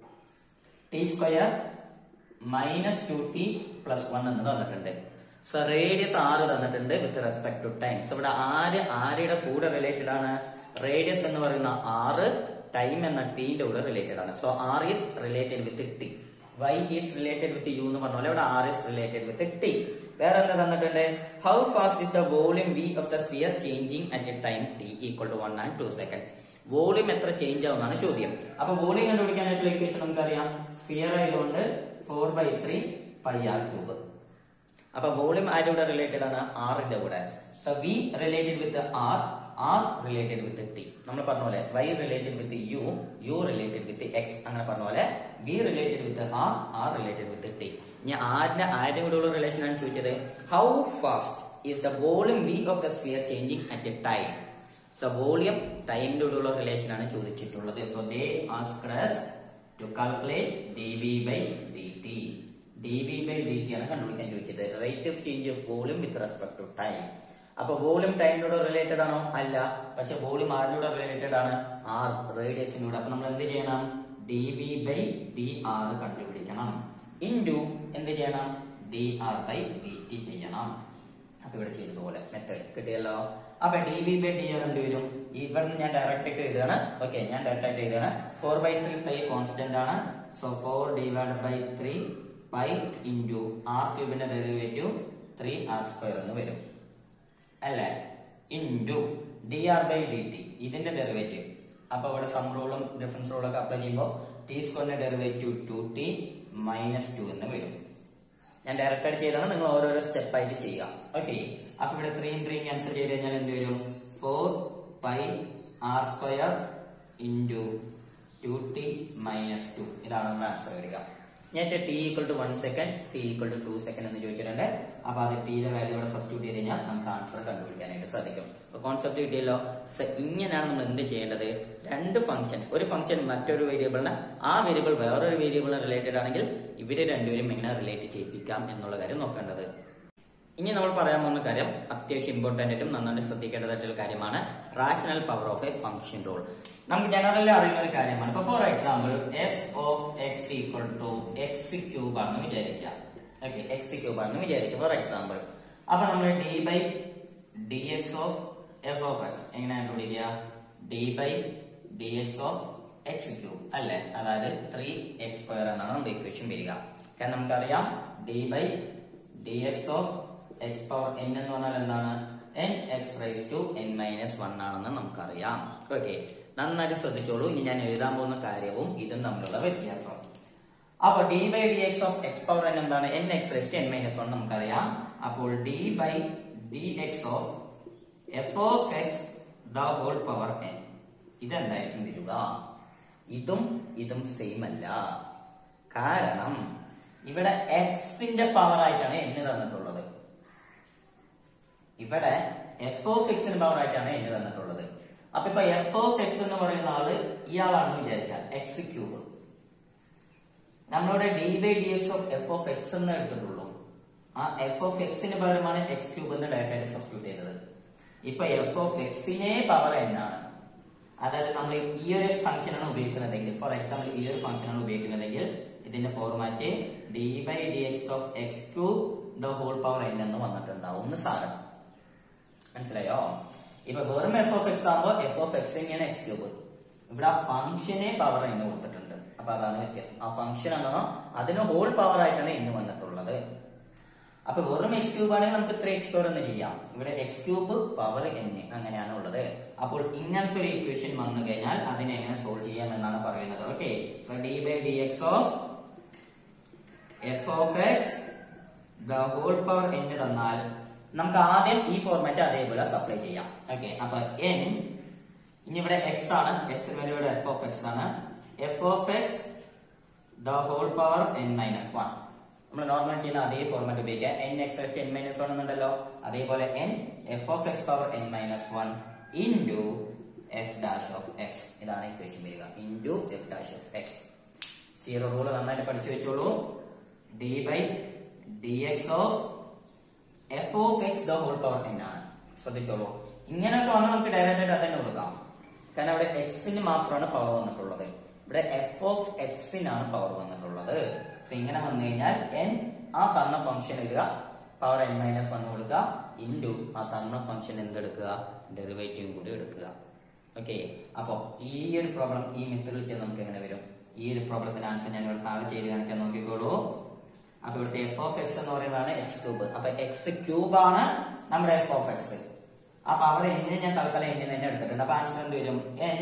T square minus two T plus one എന്ന് തന്നിട്ടുണ്ട് സോ റേഡിയസ് ആറ് തന്നിട്ടുണ്ട് with respect to time so ഇവിടെ ആര് ആരുടെ കൂടെ related ആണ് radius എന്ന് പറയുന്ന ആറ് ടൈം എന്ന ടിന്റെ കൂടെ റിലേറ്റഡ് ആണ് so R is related with T Y is related with U എന്ന് പറഞ്ഞ പോലെ ഇവിടെ R is related with T വേറെ എന്താ തന്നിട്ടുണ്ട് how fast is the volume V of the sphere changing at a time T equal to one and two seconds volume എത്ര change ആവുന്നതാണ് ചോദ്യം അപ്പൊ വോളിയം കണ്ടുപിടിക്കാനായിട്ടുള്ള ഇക്വേഷൻ നമുക്കറിയാം സ്പിയർ ആയതുകൊണ്ട് four by three pi R cube അപ്പൊ volume ആരുടെ കൂടെ റിലേറ്റഡ് ആണ് ആറിന്റെ കൂടെ so V related with R R related with T നമ്മൾ പറഞ്ഞ പോലെ Y related with U U related with X അങ്ങനെ പറഞ്ഞ പോലെ V related with R R related with T ഇനി ആരിന്റെ ആരുടെ കൂടെയുള്ള റിലേഷൻ ആണ് ചോദിച്ചത് how fast is the volume V of the sphere changing at a time so volume ടൈമിന്റെ കൂടെയുള്ള റിലേഷൻ ആണ് ചോദിച്ചിട്ടുള്ളത് so they asked to calculate D V by D T D V by D T ആണ് കണ്ടുപിടിക്കാൻ ചോദിച്ചത് rate of change of volume with respect to time അപ്പൊ volume ടൈമിനോട് related ആണോ അല്ല പക്ഷെ വോളിയം ആരിനോട് റിലേറ്റഡ് ആണ് ആർ റേഡിയസിനോട് അപ്പൊ നമ്മൾ എന്ത് ചെയ്യണം D V by D R കണ്ടുപിടിക്കണം ഇൻറ്റു എന്ത് ചെയ്യണം D R by D T ചെയ്യണം അപ്പൊ ഇവിടെ ചെയ്തതുപോലെ മെത്തേഡ് കിട്ടിയല്ലോ അപ്പൊ D V by D R എന്ത് വരും ഇവിടുന്ന് ഞാൻ ഡയറക്റ്റ് ആയിട്ട് എഴുതുകയാണ് ഓക്കെ ഞാൻ ഡയറക്റ്റ് ആയിട്ട് എഴുതുകയാണ് four by three pi constant ആണ് so four divide by three pi into R ക്യൂബിന്റെ ഡെറിവേറ്റീവ് ത്രീ ആർ സ്ക്വയർ എന്ന് വരും അല്ലേ into D R by D T ഇതിന്റെ ഡെറിവേറ്റീവ് അപ്പൊ ഇവിടെ സം റൂളും ഡിഫറൻസ് റൂളും ഒക്കെ അപ്ലൈ ചെയ്യുമ്പോൾ ടി സ്ക്വയറിന്റെ derivative two T minus two എന്ന് വരും ഞാൻ ഡയറക്റ്റ് ആയിട്ട് ചെയ്താണ് നിങ്ങൾ ഓരോരോ സ്റ്റെപ്പ് ആയിട്ട് ചെയ്യുക ഓക്കെ അപ്പൊ ഇവിടെ ത്രീയും ത്രീയും ക്യാൻസൽ ചെയ്ത് കഴിഞ്ഞാൽ എന്ത് വരും four pi R square into two T minus two ഇതാണ് നമ്മുടെ ആൻസർ വരിക ഞാൻ T equal to one second T equal to two second എന്ന് ചോദിച്ചിട്ടുണ്ട് അപ്പൊ അത് ടിയുടെ വാല്യൂ ഇവിടെ സബ്സ്റ്റിറ്റ്യൂട്ട് ചെയ്ത് കഴിഞ്ഞാൽ നമുക്ക് ആൻസർ കണ്ടുപിടിക്കാനായിട്ട് സാധിക്കും അപ്പൊ കോൺസെപ്റ്റ് കിട്ടിയല്ലോ സോ ഇങ്ങനെയാണ് നമ്മൾ എന്ത് ചെയ്യേണ്ടത് രണ്ട് ഫംഗ്ഷൻസ് ഒരു ഫംഗ്ഷൻ മറ്റൊരു വേരിയബിളിന് ആ വേരിയബിൾ വേറൊരു വേരിയബിളിന് റിലേറ്റഡ് ആണെങ്കിൽ ഇവരെ രണ്ടുപേരും എങ്ങനെ റിലേറ്റ് ചെയ്യിപ്പിക്കാം എന്നുള്ള കാര്യം നോക്കേണ്ടത് ഇനി നമ്മൾ പറയാൻ പോകുന്ന കാര്യം അത്യാവശ്യം ഇമ്പോർട്ടന്റ് ആയിട്ടും നന്നായിട്ട് ശ്രദ്ധിക്കേണ്ടതായിട്ടുള്ള കാര്യമാണ് rational power of a function rule നമുക്ക് ജനറലി അറിയുന്ന ഒരു കാര്യമാണ് ഇപ്പൊ for example F of X equal to X cube ആണെന്ന് വിചാരിക്കുക ഓക്കെ എക്സ് ക്യൂബ് ആണെന്ന് വിചാരിക്കുക ഫോർ എക്സാമ്പിൾ അപ്പൊ നമ്മൾ D by D X of F of X എങ്ങനെയാണ് കണ്ടുപിടിക്കുക D by D X of X cube അല്ലെ അതായത് ത്രീ എക്സ് സ്ക്വയർ എന്നാണ് നമ്മുടെ ഇക്വേഷൻ വരിക കാരണം നമുക്കറിയാം D by D X of X power N എന്ന് പറഞ്ഞാൽ എന്താണ് N X raise to N minus one ആണെന്ന് നമുക്കറിയാം ഓക്കെ നന്നായിട്ട് ശ്രദ്ധിച്ചോളൂ ഇനി ഞാൻ എഴുതാൻ പോകുന്ന കാര്യവും ഇതും തമ്മിലുള്ള വ്യത്യാസം അപ്പൊ D by D X of X power N എന്താണ് N X raise to N minus one നമുക്കറിയാം അപ്പോൾ D by D X of F of X the whole power N ഇതെന്തായിരിക്കും വരിക ഇതും ഇതും സെയിം അല്ല കാരണം ഇവിടെ എക്സിന്റെ പവർ ആയിട്ടാണ് എന്ന് തന്നിട്ടുള്ളത് ഇവിടെ എഫ് ഓഫ് എക്സിന്റെ പവർ ആയിട്ടാണ് എന്ന് തന്നിട്ടുള്ളത് അപ്പൊ ഇപ്പൊ എഫ് ഓഫ് എക്സ് എന്ന് പറയുന്ന ആള് ഇയാളാണെന്ന് വിചാരിക്കാം എക്സ് ക്യൂബ് നമ്മളിവിടെ D by D X of F of X എന്ന് എടുത്തിട്ടുള്ളൂ ആ എഫ് ഓഫ് എക്സിന് പകരമാണ് എക്സ് ക്യൂബ് എന്ന് ഡയറക്റ്റ് സബ്സ്റ്റിറ്റ്യൂട്ട് ചെയ്തത് ഇപ്പൊ എഫ് ഓഫ് എക്സിനെ പവർ എന്നാണ് അതായത് നമ്മൾ ഈ ഒരു ഫംഗ്ഷൻ ആണ് ഉപയോഗിക്കുന്നതെങ്കിൽ ഫോർ എക്സാമ്പിൾ ഈ ഒരു ഫംഗ്ഷൻ ആണ് ഉപയോഗിക്കുന്നതെങ്കിൽ ഇതിന്റെ format D by D X of X to the whole power N എന്ന് വന്നിട്ടുണ്ടാവും എന്ന് സാരം മനസ്സിലായോ ഇപ്പൊ വെറും എഫ് ഓഫ് എക്സ് ആകുമ്പോൾ എഫ് ഓഫ് എക്സ് തന്നെയാണ് എക്സ് ക്യൂബ് ഇവിടെ ആ ഫംഗ്ഷനെ പവർ എന്ന് കൊടുത്തിട്ടുണ്ട് അപ്പൊ അതാണ് വ്യത്യാസം ആ ഫംഗ്ഷൻ എന്നാണോ അതിന് ഹോൾ പവർ ആയിട്ടാണ് ഇന്ന് വന്നിട്ടുള്ളത് അപ്പൊ വെറും എക്സ് ക്യൂബ് ആണെങ്കിൽ നമുക്ക് ത്രീ എക്സ് സ്ക്വയർ എന്ന് ചെയ്യാം ഇവിടെ എക്സ് ക്യൂബ് പവർ എൻ അങ്ങനെയാണ് ഉള്ളത് അപ്പോൾ ഇങ്ങനത്തെ ഒരു ഇക്വേഷൻ വന്നു കഴിഞ്ഞാൽ അതിനെ എങ്ങനെ സോൾവ് ചെയ്യാം എന്നാണ് പറയുന്നത് okay so D by D X of F of X the whole power എന്ന് തന്നാൽ നമുക്ക് ആദ്യം ഈ ഫോർമാറ്റ് അതേപോലെ സപ്ലൈ ചെയ്യാം ഓക്കെ അപ്പൊ എൻ ഇനി ഇവിടെ എക്സ് ആണ് എക്സ് വാല്യൂടെ എഫ് ഓഫ് എക്സ് ആണ് F of X the whole power N minus one നമ്മൾ നോർമൽ ചെയ്യുന്ന അതേ ഫോർമാറ്റ് ഉപയോഗിക്കുക N X S N minus one എന്നുണ്ടല്ലോ അതേപോലെ N F of X power N minus one into F dash of X ഇതാണ് equation വരിക into F dash of X zero rule നന്നായിട്ട് പഠിച്ചു വെച്ചോളൂ D by D X of F of X the whole power N ആണ് ശ്രദ്ധിച്ചോളൂ ഇങ്ങനെയൊക്കെ വന്നാൽ നമുക്ക് ഡയറക്റ്റ് ആയിട്ട് അതന്നെ കൊടുക്കാം കാരണം അവിടെ എക്സിന് മാത്രമാണ് പവർ വന്നിട്ടുള്ളത് ഇവിടെ എഫ് ഓഫ് എക്സിനാണ് പവർ വന്നിട്ടുള്ളത് സോ ഇങ്ങനെ വന്നു കഴിഞ്ഞാൽ എൻ ആ തന്ന ഫംഗ്ഷൻ ഇടുക പവർ എൻ മൈനസ് വൺ കൊടുക്കുക ഇൻറ്റു ആ തന്ന ഫംഗ്ഷൻ എന്തെടുക്കുക ഡെറിവേറ്റീവ് കൂടി എടുക്കുക ഓക്കെ അപ്പോ ഈ ഒരു പ്രോബ്ലം ഈ മെത്തേഡിൽ ചെയ്ത് നമുക്ക് എങ്ങനെ വരും ഈ ഒരു പ്രോബ്ലത്തിന്റെ ആൻസർ ഞാൻ ഇവിടെ താഴെ ചെയ്ത് കാണിക്കാൻ നോക്കിക്കോളൂ അപ്പൊ ഇവിടുത്തെ എഫ് ഓഫ് എക്സ് എന്ന് പറയുന്നതാണ് എക്സ് ക്യൂബ് അപ്പൊ എക്സ് ക്യൂബ് ആണ് നമ്മുടെ എഫ് ഓഫ് എക്സ് ആ പവർ എന്നിന് ഞാൻ തൽക്കാലം എന്നിന് തന്നെ എടുത്തിട്ടുണ്ട് അപ്പൊ ആൻസർ എന്ത് വരും എൻ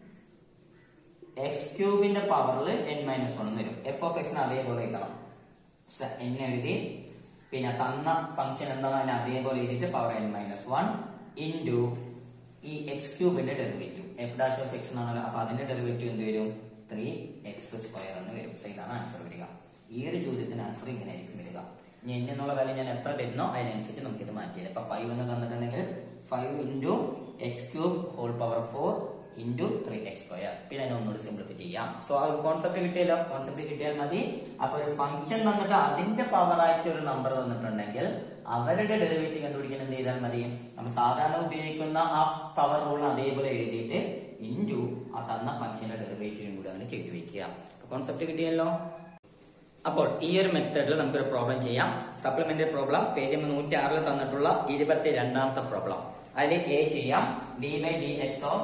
എക്സ് ക്യൂബിന്റെ പവറിൽ എൻ മൈനസ് വൺ വരും എഫ് ഓഫ് എക്സിന് അതേപോലെ എഴുതണം എൻ എഴുതി പിന്നെ തന്ന ഫംഗ്ഷൻ എന്താണ് അതിനെ അതേപോലെ എഴുതിയിട്ട് power N minus one into ഈ എക്സ് ക്യൂബിന്റെ derivative F dash of X എന്നാണല്ലോ അപ്പൊ അതിന്റെ ഡെറിവേറ്റീവ് എന്ത് വരും ത്രീ എക്സ് സ്ക്വയർ എന്ന് വരും സോ ഇതാണ് ആൻസർ വരിക ഈ ഒരു ചോദ്യത്തിന് ആൻസർ ഇങ്ങനെ ആയിരിക്കും വരിക ഇനി n എന്നുള്ള കാര്യം ഞാൻ എത്ര തരുന്നോ അതിനനുസരിച്ച് നമുക്ക് ഇത് മാറ്റിയത് ഇപ്പൊ ഫൈവ് എന്ന് തന്നിട്ടുണ്ടെങ്കിൽ five into X cube whole power four into three X square പിന്നെ അതിനെ ഒന്നുകൂടി സിംപ്ലിഫൈ ചെയ്യാം സോ ആ ഒരു കോൺസെപ്റ്റ് കിട്ടിയല്ലോ കോൺസെപ്റ്റ് കിട്ടിയാൽ മതി അപ്പൊ ഒരു ഫംഗ്ഷൻ വന്നിട്ട് അതിന്റെ പവർ ആയിട്ട് ഒരു നമ്പർ വന്നിട്ടുണ്ടെങ്കിൽ അവരുടെ ഡെറിവേറ്റീവ് കണ്ടുപിടിക്കാൻ എന്ത് ചെയ്താൽ മതി നമ്മൾ സാധാരണ ഉപയോഗിക്കുന്ന ആ പവർ റൂൾ അതേപോലെ എഴുതിയിട്ട് ഇൻറ്റു ആ തന്ന ഫംഗ്ഷന്റെ ഡെറിവേറ്റീവും കൂടി അങ്ങനെ ചെയ്തു വെക്കുക കോൺസെപ്റ്റ് കിട്ടിയല്ലോ അപ്പോൾ ഈ ഒരു മെത്തേഡിൽ നമുക്കൊരു പ്രോബ്ലം ചെയ്യാം സപ്ലിമെന്ററി പ്രോബ്ലം പേജ് നമ്പർ നൂറ്റി ആറിൽ തന്നിട്ടുള്ള ഇരുപത്തി രണ്ടാമത്തെ പ്രോബ്ലം അതിൽ എ ചെയ്യാം D by D X of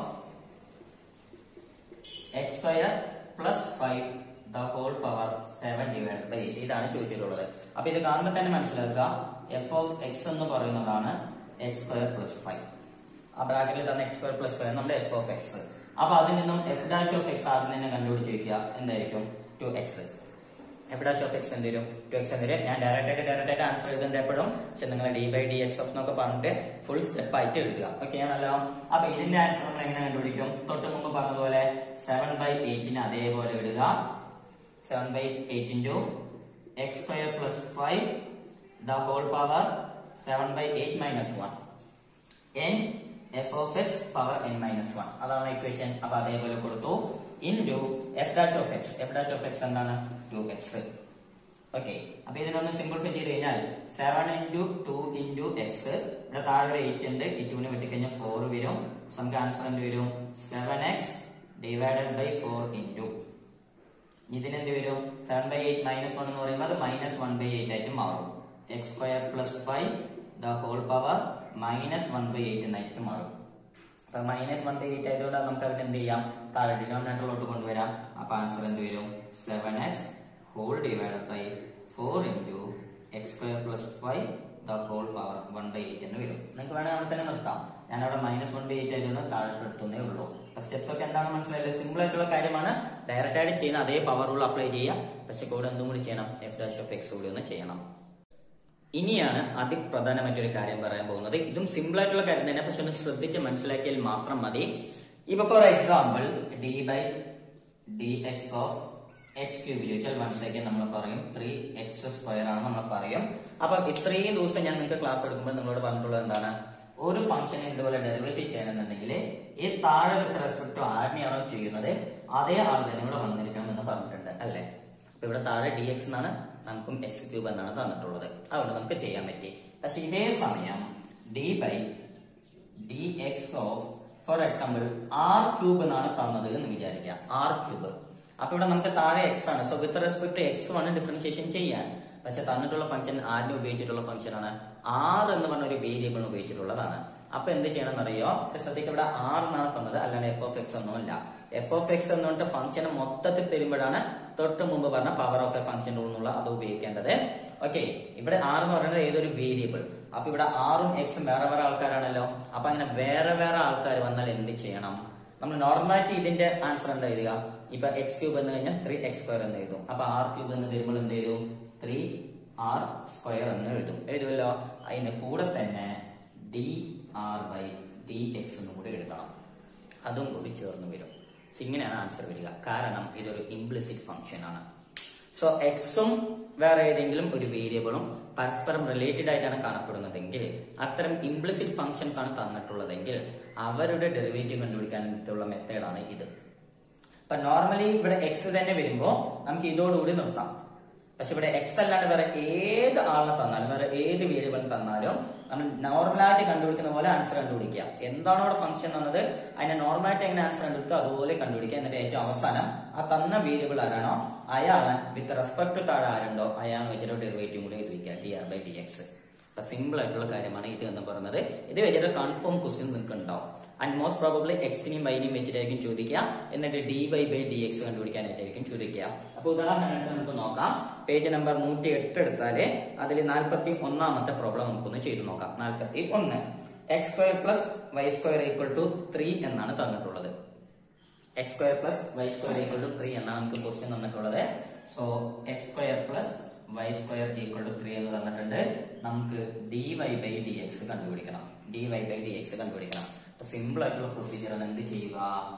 X square plus five the whole power seven divide by eight ഇതാണ് ചോദിച്ചിട്ടുള്ളത് അപ്പൊ ഇത് കാണുമ്പോൾ തന്നെ മനസ്സിലാക്കുക എഫ് ഓഫ് എക്സ് എന്ന് പറയുന്നതാണ് എക്സ് സ്ക്വയർ പ്ലസ് ഫൈവ് ആ ബ്രാക്കറ്റിൽ തന്ന എക്സ് സ്ക്വയർ പ്ലസ് ഫൈവ് നമ്മുടെ എഫ് ഓഫ് എക്സ് അപ്പൊ അതിൽ നിന്നും എഫ് ഡാഷ് ഓഫ് എക്സ് ആദ്യം തന്നെ കണ്ടുപിടിച്ച് വെക്കുക എന്തായിരിക്കും two X F dash of X എന്ത് വരും ടു എക്സ് എന്ത് വരും ഞാൻ ഡയറക്റ്റ് ആയിട്ട് ഡയറക്റ്റ് ആയിട്ട് ആൻസർ എഴുതുന്നുണ്ട് എപ്പോഴും പക്ഷെ നിങ്ങൾ D by D X of എന്നൊക്കെ പറഞ്ഞിട്ട് ഫുൾ സ്റ്റെപ്പ് ആയിട്ട് എഴുതുക ഓക്കെ ആണല്ലോ അപ്പൊ ഇതിന്റെ ആൻസർ നമ്മൾ എങ്ങനെ കണ്ടുപിടിക്കും തൊട്ട് മുമ്പ് പറഞ്ഞതുപോലെ സെവൻ ബൈ എയ്റ്റിന് അതേപോലെ ഇടുക seven by eight into X square plus five the whole power seven by eight minus one N F of X power N minus one അതാണ് ഇക്വേഷൻ അപ്പൊ അതേപോലെ കൊടുത്തു into F dash of X F dash of X എന്താണ് two X okay അപ്പൊ ഇതിനൊന്ന് simplify ചെയ്ത് കഴിഞ്ഞാൽ seven into two into X ഇവിടെ താഴെ ഒരു എയ്റ്റ് ഉണ്ട് ഈ ടുവിന് വെട്ടിക്കഴിഞ്ഞാൽ ഫോർ വരും So നമുക്ക് ആൻസർ എന്ത് വരും seven X divided by four into ഇതിനെന്ത് വരും seven by eight minus one എന്ന് പറയുമ്പോൾ അത് മൈനസ് വൺ ബൈ എയ്റ്റ് ആയിട്ട് മാറും X square plus five the whole power minus one by eight എന്നായിട്ട് മാറും അപ്പൊ മൈനസ് വൺ ബൈ എയ്റ്റ് ആയതുകൊണ്ട് നമുക്ക് അതിന് എന്ത് ചെയ്യാം താഴെ ഡിനോമിനേറ്ററിലോട്ട് കൊണ്ടുവരാം അപ്പൊ ആൻസർ എന്ത് വരും seven X whole divided by four into X square plus five the whole power one by eight എന്ന് വരും നിങ്ങൾക്ക് വേണമെങ്കിൽ അവിടെ തന്നെ നിർത്താം ഞാൻ അവിടെ മൈനസ് വൺ ബൈ എയ്റ്റ് ആയിരുന്നു താഴെ എടുത്തുന്നേ ഉള്ളൂ അപ്പൊ സ്റ്റെപ്സ് ഒക്കെ എന്താണ് മനസ്സിലായത് സിമ്പിൾ ആയിട്ടുള്ള കാര്യമാണ് ഡയറക്റ്റ് ആയിട്ട് ചെയ്യുന്ന അതേ പവർ റൂൾ അപ്ലൈ ചെയ്യാം പക്ഷെ കൂടെ എന്തും കൂടി ചെയ്യണം എഫ് ഡാഷ് ഓഫ് എക്സ് കൂടി ഒന്ന് ചെയ്യണം ഇനിയാണ് അതിപ്രധാനമായിട്ടൊരു കാര്യം പറയാൻ പോകുന്നത് ഇതും സിമ്പിൾ ആയിട്ടുള്ള കാര്യം തന്നെ പക്ഷെ ഒന്ന് ശ്രദ്ധിച്ച് മനസ്സിലാക്കിയാൽ മാത്രം മതി ഇപ്പൊ for example D by D X of X cube ചോദിച്ചാൽ മനസ്സിലാക്കിയാൽ നമ്മൾ പറയും ത്രീ എക്സ് സ്ക്വയർ ആണ് നമ്മൾ പറയും അപ്പൊ ഇത്രയും ദിവസം ഞാൻ നിങ്ങൾക്ക് ക്ലാസ് എടുക്കുമ്പോൾ നിങ്ങളോട് പറഞ്ഞിട്ടുള്ളത് എന്താണ് ഒരു ഫംഗ്ഷനെ ഇതുപോലെ ഡെറിവേറ്റീവ് ചെയ്യണമെന്നുണ്ടെങ്കിൽ ഈ താഴെ വിത്ത് റെസ്പെക്ട് ടു ആരിനെയാണോ ചെയ്യുന്നത് അതേ ആൾ തന്നെ ഇവിടെ വന്നിരിക്കണം എന്ന് പറഞ്ഞിട്ടുണ്ട് അല്ലേ അപ്പൊ ഇവിടെ താഴെ ഡി എക്സ് എന്നാണ് നമുക്കും എക്സ് ക്യൂബ് എന്നാണ് തന്നിട്ടുള്ളത് അതുകൊണ്ട് നമുക്ക് ചെയ്യാൻ പറ്റി പക്ഷെ ഇതേ സമയം D by D X of for example R cube എന്നാണ് തന്നത് എന്ന് വിചാരിക്കുക ആർ ക്യൂബ് അപ്പൊ ഇവിടെ നമുക്ക് താഴെ എക്സ് ആണ് സോ വിത്ത് റെസ്പെക്ട് എക്സ് ആണ് ഡിഫറൻഷിയേഷൻ ചെയ്യാൻ പക്ഷെ തന്നിട്ടുള്ള ഫംഗ്ഷൻ ആരിന് ഉപയോഗിച്ചിട്ടുള്ള ഫംഗ്ഷൻ ആണ് ആർ എന്ന് പറഞ്ഞ ഒരു വേരിയബിളിന് ഉപയോഗിച്ചിട്ടുള്ളതാണ് അപ്പൊ എന്ത് ചെയ്യണം എന്നറിയോ ശ്രദ്ധിക്കുക ഇവിടെ ആർ എന്നാണ് തന്നത് അല്ലാണ്ട് എഫ് ഓഫ് എക്സ് ഒന്നുമല്ല എഫ് ഓഫ് എക്സ് എന്ന് പറഞ്ഞിട്ട് ഫംഗ്ഷൻ മൊത്തത്തിൽ തരുമ്പോഴാണ് തൊട്ട് മുമ്പ് പറഞ്ഞ power of a function rule എന്നുള്ള അത് ഉപയോഗിക്കേണ്ടത് ഓക്കെ ഇവിടെ ആർ എന്ന് പറയുന്നത് ഏതൊരു വേരിയബിൾ അപ്പൊ ഇവിടെ ആറും എക്സും വേറെ വേറെ ആൾക്കാരാണല്ലോ അപ്പൊ അങ്ങനെ വേറെ വേറെ ആൾക്കാർ വന്നാൽ എന്ത് ചെയ്യണം നമ്മൾ നോർമാലിറ്റി ഇതിന്റെ ആൻസർ എന്താ എഴുതുക ഇപ്പൊ എക്സ് ക്യൂബ് എന്ന് കഴിഞ്ഞാൽ ത്രീ എക്സ് സ്ക്വയർ എന്ന് എഴുതും അപ്പൊ ആർ ക്യൂബ് എന്ന് തരുമ്പോൾ എന്ത് എഴുതും ത്രീ ആർ സ്ക്വയർ എന്ന് എഴുതും എഴുതുമല്ലോ അതിന്റെ കൂടെ തന്നെ D R by D X എന്നും കൂടി എഴുതണം അതും കൂടി ചേർന്ന് വരും So ഇങ്ങനെയാണ് ആൻസർ വരിക കാരണം ഇതൊരു ഇംപ്ലിസിറ്റ് ഫംഗ്ഷൻ ആണ് സോ എക്സും വേറെ ഏതെങ്കിലും ഒരു വേരിയബിളും പരസ്പരം റിലേറ്റഡ് ആയിട്ടാണ് കാണപ്പെടുന്നതെങ്കിൽ അത്തരം ഇംപ്ലിസിറ്റ് ഫംഗ്ഷൻസ് ആണ് തന്നിട്ടുള്ളതെങ്കിൽ അവരുടെ ഡെറിവേറ്റീവ് കണ്ടുപിടിക്കാനുള്ള മെത്തേഡാണ് ഇത് അപ്പൊ നോർമലി ഇവിടെ എക്സ് തന്നെ വരുമ്പോ നമുക്ക് ഇതോടുകൂടി നിർത്താം പക്ഷെ ഇവിടെ എക്സ് അല്ലാണ്ട് വേറെ ഏത് ആളിനെ തന്നാലും വേറെ ഏത് വേരിയബിൾ തന്നാലും നമ്മൾ നോർമലായിട്ട് കണ്ടുപിടിക്കുന്ന പോലെ ആൻസർ കണ്ടുപിടിക്കുക എന്താണോ അവിടെ ഫംഗ്ഷൻ തന്നത് അതിനെ നോർമലായിട്ട് എങ്ങനെ ആൻസർ കണ്ടുപിടിക്കുക അതുപോലെ കണ്ടുപിടിക്കുക എന്നിട്ട് ഏറ്റവും അവസാനം ആ തന്ന വേരിയബിൾ ആരാണോ അയാളെ വിത്ത് റെസ്പെക്ട് ടു താഴെ ആരുണ്ടോ അയാൾ വെച്ചിട്ട് ഡെറിവേറ്റീവ് കൂടി എഴുതി വയ്ക്കുക D R by D X അപ്പൊ സിമ്പിൾ ആയിട്ടുള്ള കാര്യമാണ് ഇത് എന്ന് പറയുന്നത് ഇത് വെച്ചിട്ട് കൺഫേം ക്വസ്റ്റ്യൻ നിങ്ങൾക്ക് ഉണ്ടാവും ആൻഡ് മോസ്റ്റ് പ്രോബബ്ലി എക്സിനെയും വൈനെയും വെച്ചിട്ടായിരിക്കും ചോദിക്കുക എന്നിട്ട് D Y by D X കണ്ടുപിടിക്കാനായിട്ടായിരിക്കും ചോദിക്കുക അപ്പൊ ഉദാഹരണമായിട്ട് നമുക്ക് നോക്കാം പേജ് നമ്പർ നൂറ്റി എട്ട് എടുത്താല് അതിൽ നാൽപ്പത്തി ഒന്നാമത്തെ പ്രോബ്ലം നമുക്കൊന്ന് ചെയ്തു നോക്കാം നാൽപ്പത്തി ഒന്ന് X square plus Y square equal to three എന്നാണ് തന്നിട്ടുള്ളത് X square plus Y square equal to three എന്നാണ് നമുക്ക് ക്വസ്റ്റ്യൻ തന്നിട്ടുള്ളത് so X square plus Y square equal to three എന്ന് തന്നിട്ടുണ്ട് നമുക്ക് D Y by D X കണ്ടുപിടിക്കണം D Y by D X കണ്ടുപിടിക്കണം അപ്പൊ സിമ്പിൾ ആയിട്ടുള്ള പ്രൊസീജിയർ ആണ് എന്ത് ചെയ്യുക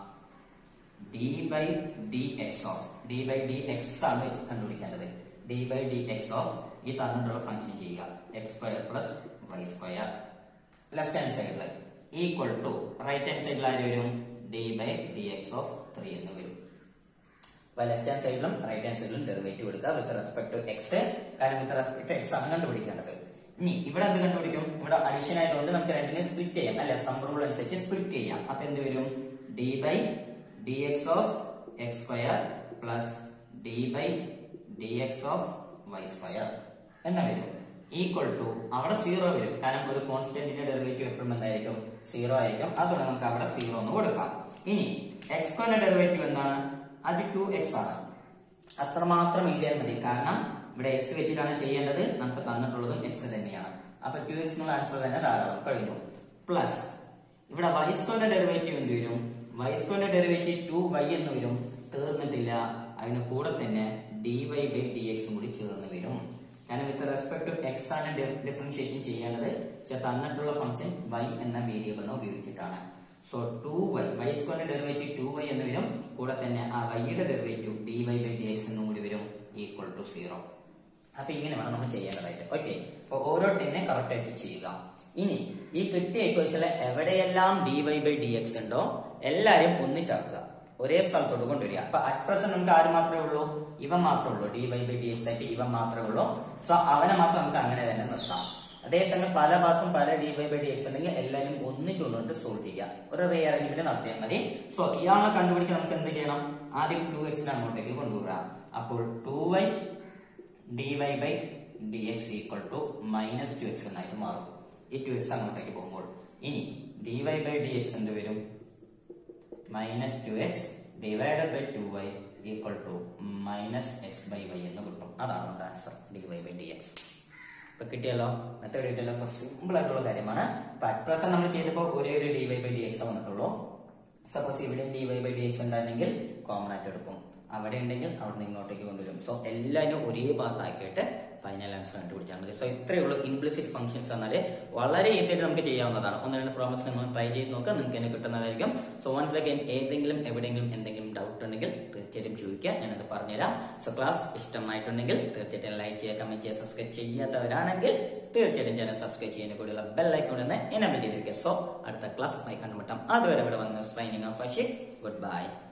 D by D X of D by D X ആണ് കണ്ടുപിടിക്കേണ്ടത് D by D X of ഈ തന്നിട്ടുള്ള ഫംഗ്ഷൻ ചെയ്യുക X square plus Y square left hand സൈഡിൽ ഈക്വൽ ടു റൈറ്റ് ഹാൻഡ് സൈഡിൽ ആര് വരും D by D X of three എന്ന് വരും അപ്പൊ ലെഫ്റ്റ് ഹാൻഡ് സൈഡിലും റൈറ്റ് ഹാൻഡ് സൈഡിലും ഡെറിവേറ്റീവ് എടുക്കുക വിത്ത് റെസ്പെക്ട് ടു എക്സ് കാരണം വിത്ത് റെസ്പെക്ട് ടു എക്സ് ആണ് കണ്ടുപിടിക്കേണ്ടത് ഇനി ഇവിടെ എന്ത് കണ്ടുപിടിക്കും ഇവിടെ അഡീഷൻ ആയതുകൊണ്ട് നമുക്ക് രണ്ടിനെ സ്പ്ലിറ്റ് ചെയ്യാം അല്ലെ സം റൂൾ അനുസരിച്ച് സ്പ്ലിറ്റ് ചെയ്യാം അപ്പൊ എന്ത് വരും D by D X of X square plus D by D X of Y square എന്ന് വരും ഈക്വൽ ടു അവിടെ സീറോ വരും കാരണം ഒരു കോൺസ്റ്റന്റിന്റെ ഡെറിവേറ്റീവ് എപ്പോഴും എന്തായിരിക്കും സീറോ ആയിരിക്കും അതുകൊണ്ട് നമുക്ക് അവിടെ സീറോ എന്ന് കൊടുക്കാം ഇനി എക്സ് സ്ക്വയറിന്റെ ഡെറിവേറ്റീവ് എന്താണ് അത് ടു എക്സ് ആണ് അത്രമാത്രം എഴുതിയാൽ മതി കാരണം ഇവിടെ എക്സ് വെച്ചിട്ടാണ് ചെയ്യേണ്ടത് നമുക്ക് തന്നിട്ടുള്ളതും എക്സ് തന്നെയാണ് അപ്പൊ ടു എക്സ് എന്നുള്ള ആൻസർ തന്നെ ധാരാളം കഴിഞ്ഞു പ്ലസ് ഇവിടെ വൈ സ്ക്വയറിന്റെ ഡെറിവേറ്റീവ് എന്ത് വരും വൈ സ്ക്വയറിന്റെ ഡെറിവേറ്റീവ് ടു വൈ എന്ന് വരും തീർന്നിട്ടില്ല അതിന് കൂടെ തന്നെ ഡി വൈ ബൈ ഡി എക്സും കൂടി ചേർന്ന് വരും കാരണം വിത്ത് റെസ്പെക്ട് ടു എക്സ് ആണ് ഡിഫറൻഷിയേഷൻ ചെയ്യേണ്ടത് പക്ഷെ തന്നിട്ടുള്ള ഫംഗ്ഷൻ വൈ എന്ന വേരിയബിളിനെ ഉപയോഗിച്ചിട്ടാണ് സോ ടു വൈ വൈ സ്ക്വയറിന്റെ ഡെറിവേറ്റീവ് ടു വൈ എന്ന് വരും കൂടെ തന്നെ ആ വൈയുടെ derivative D Y by D X എന്നും കൂടി വരും ഈക്വൽ ടു സീറോ അപ്പൊ ഇങ്ങനെ വേണം നമ്മൾ ചെയ്യേണ്ടതായിട്ട് ഓക്കെ അപ്പൊ ഓരോരുത്തരിനെ കറക്റ്റ് ആയിട്ട് ചെയ്യുക ഇനി ഈ കിട്ടിയ ഇക്വേഷനിലെ എവിടെയെല്ലാം D Y by D X ഉണ്ടോ എല്ലാരും ഒന്നിച്ചാക്കുക ഒരേ സ്ഥലത്തോട്ട് കൊണ്ടുവരിക അപ്പൊ അറ്റ് പ്രസന്റ് നമുക്ക് ആര് മാത്രമേ ഉള്ളൂ ഇവൻ മാത്രമേ ഉള്ളൂ D Y by D X ആയിട്ട് ഇവൻ മാത്രമേ ഉള്ളൂ സോ അവനെ മാത്രം നമുക്ക് അങ്ങനെ തന്നെ നിർത്താം അതേസമയം പല ഭാഗത്തും പല D Y by D X ഉണ്ടെങ്കിൽ എല്ലാവരും ഒന്നിച്ചുകൊണ്ടുകൊണ്ട് സോൾവ് ചെയ്യുക ഒരു റീഅറേഞ്ച്മെന്റ് നടത്തിയാൽ മതി സോ ഇയാളെ കണ്ടുപിടിക്കാൻ നമുക്ക് എന്ത് ചെയ്യണം ആദ്യം ടു എക്സിനെ അങ്ങോട്ടേക്ക് കൊണ്ടുവരാം അപ്പോൾ two y d Y by D x equal to minus two X എന്നായിട്ട് മാറും ഈ ടു എക്സ് അങ്ങോട്ടേക്ക് പോകുമ്പോൾ ഇനി d Y by D x എന്ത് വരും minus two x divided by two y equal to minus x by y എന്ന് കിട്ടും അതാണ് നമ്മുടെ answer d Y by D x ഇപ്പൊ കിട്ടിയല്ലോ മെത്തേഡ് കിട്ടിയല്ലോ അപ്പൊ സിമ്പിൾ ആയിട്ടുള്ള കാര്യമാണ് അപ്പൊ അറ്റ് പ്രസന്റ് നമ്മൾ ചെയ്തപ്പോൾ ഒരേ ഒരു d Y by D x വന്നിട്ടുള്ളൂ സപ്പോസ് ഇവിടെ d Y by D x ഉണ്ടായിരുന്നെങ്കിൽ കോമൺ ആയിട്ട് എടുക്കും അവിടെ ഉണ്ടെങ്കിൽ അവിടെ നിന്ന് ഇങ്ങോട്ടേക്ക് കൊണ്ടുവരും സോ എല്ലാവരും ഒരേ ഭാഗത്താക്കിയിട്ട് ഫൈനൽ ആൻസർ കണ്ടുപിടിച്ചാൽ മതി സോ ഇത്രയേ ഉള്ളൂ ഇംപ്ലിസിറ്റ് ഫംഗ്ഷൻസ് എന്നാൽ വളരെ ഈസി ആയിട്ട് നമുക്ക് ചെയ്യാവുന്നതാണ് ഒന്ന് രണ്ട് പ്രോബ്ലംസ് നിങ്ങൾ ട്രൈ ചെയ്ത് നോക്കുക നിങ്ങൾക്ക് തന്നെ കിട്ടുന്നതായിരിക്കും സോ വൺസ് അഗൈൻ ഏതെങ്കിലും എവിടെയെങ്കിലും എന്തെങ്കിലും ഡൗട്ട് ഉണ്ടെങ്കിൽ തീർച്ചയായിട്ടും ചോദിക്കുക ഞാനത് പറഞ്ഞുതരാം സോ ക്ലാസ് ഇഷ്ടമായിട്ടുണ്ടെങ്കിൽ തീർച്ചയായിട്ടും ലൈക്ക് ചെയ്യുക കമന്റ് ചെയ്യുക സബ്സ്ക്രൈബ് ചെയ്യാത്തവരാണെങ്കിൽ തീർച്ചയായിട്ടും ചാനൽ സബ്സ്ക്രൈബ് ചെയ്യുന്ന കൂടിയുള്ള ബെൽ ഐക്കോൺ എന്ന് എനേബിൾ ചെയ്തിരിക്കുക സോ അടുത്ത ക്ലാസ് ആയി കണ്ടുമുട്ടാം അതുവരെ ഇവിടെ വന്ന് സൈനിങ് ഓഫ് ഗുഡ് ബൈ